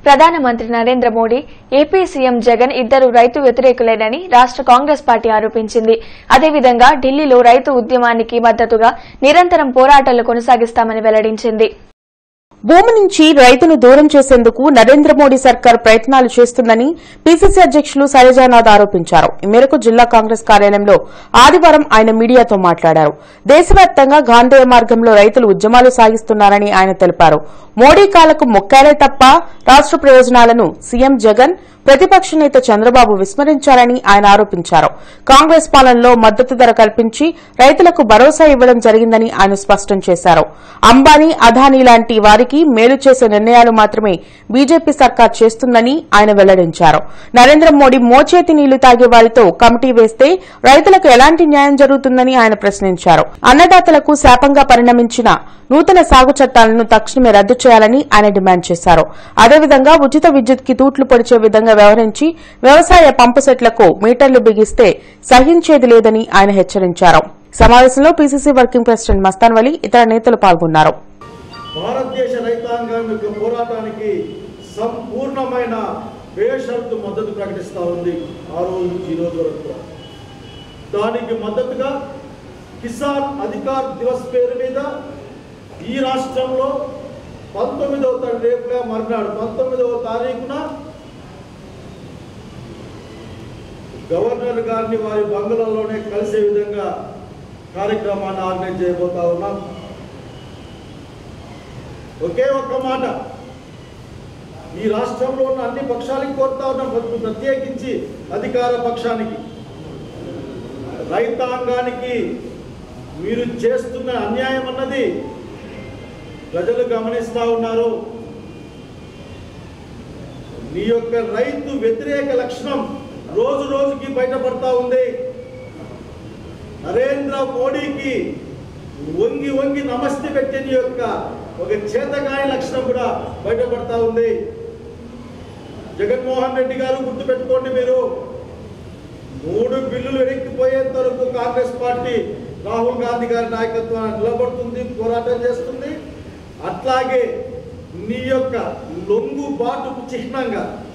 ప్రధానమంత్రి Narendra Modi AP CM Jagan ఇద్దరు రైతు వ్యతిరేకులేనని రాష్ట కాంగ్రెస్ పార్టీ ఆరోపించింది అదేవిధంగా ఢిల్లీలో రైతు ఉద్యమానికి మద్దతుగా నిరంతరం పోరాటాలు కొనసాగిస్తామని వెల్లడించింది భూమి నుంచి రైతును దూరం చేసేందుకు నరేంద్ర మోడీ సర్కార్ ప్రయత్నాలు చేస్తుందని పీసీసీ అధ్యకులు శైలజానాథ్ ఆరోపించారు ఈ మేరకు జిల్లా కాంగ్రెస్ కార్యాలయంలో ఆదివారం ఆయన మీడియాతో మాట్లాడారు దేశవ్యాప్తంగా గాంధేయ మార్గంలో రైతులు ఉద్యమాలు సాగిస్తున్నారని ఆయన తెలిపారు మోడీ కాలకు మొక్కాలే తప్ప రాష్ట ప్రయోజనాలను సీఎం జగన్ ప్రతిపక్ష నేత చంద్రబాబు విస్మరించారని ఆయన ఆరోపించారు కాంగ్రెస్ పాలనలో మద్దతు ధర కల్పించి రైతులకు భరోసా ఇవ్వడం జరిగిందని ఆయన స్పష్టం చేశారు అంబానీ అదానీ లాంటి వారికి మేలు చేసే నిర్ణయాలు మాత్రమే బీజేపీ సర్కార్ చేస్తుందని ఆయన వెల్లడించారు నరేంద్ర మోడీ మోచేతి నీళ్లు తాగే వారితో కమిటీ వేస్తే రైతులకు ఎలాంటి న్యాయం జరుగుతుందని ఆయన ప్రశ్నించారు అన్నదాతలకు శాపంగా పరిణమించిన నూతన సాగు చట్టాలను తక్షణమే రద్దు చేయాలని ఆయన డిమాండ్ చేశారు అదేవిధంగా ఉచిత విద్యుత్ కి తూట్లు పొడిచే విధంగా వ్యవహరించి వ్యవసాయ పంపు సెట్లకు మీటర్లు బిగిస్తే సహించేది లేదని ఆయన హెచ్చరించారు సమావేశంలో PCC working president Mastan Vali ఇతర నేతలు పాల్గొన్నారు భారతదేశ రైతాంగం యొక్క పోరాటానికి సంపూర్ణమైన బేషరతు మద్దతు ప్రకటిస్తూ ఉంది ఆ రోజు నుంచి ఈ రోజు వరకు కూడా. దానికి మద్దతుగా కిసాన్ అధికార్ దివస్ పేరు మీద ఈ రాష్ట్రంలో పంతొమ్మిదవ తారీఖు రేపుగా మర్నాడు పంతొమ్మిదవ తారీఖున గవర్నర్ గారిని వారి బంగ్లాలోనే కలిసే విధంగా కార్యక్రమాన్ని ఆర్గనైజ్ చేయబోతా ఉన్నాం ఒకే ఒక్క మాట ఈ రాష్ట్రంలో ఉన్న అన్ని పక్షాలకి కోరుతా ఉన్నాం ప్రతి- ప్రత్యేకించి అధికార పక్షానికి రైతాంగానికి మీరు చేస్తున్న అన్యాయం అన్నది ప్రజలు గమనిస్తూ ఉన్నారు మీ యొక్క రైతు వ్యతిరేక లక్షణం రోజు రోజుకి బయటపడతా ఉంది నరేంద్ర మోడీకి వంగి వంగి నమస్తే పెట్టే నీ యొక్క ఒక చేతగాని లక్షణం కూడా బయటపడతా ఉంది జగన్మోహన్ రెడ్డి గారు గుర్తుపెట్టుకోండి మీరు మూడు బిల్లులు వెనక్కిపోయేంత వరకు కాంగ్రెస్ పార్టీ రాహుల్ గాంధీ గారి నాయకత్వాన్ని నిలబడుతుంది పోరాటం చేస్తుంది అట్లాగే నీ యొక్క లొంగుబాటుకు చిహ్నంగా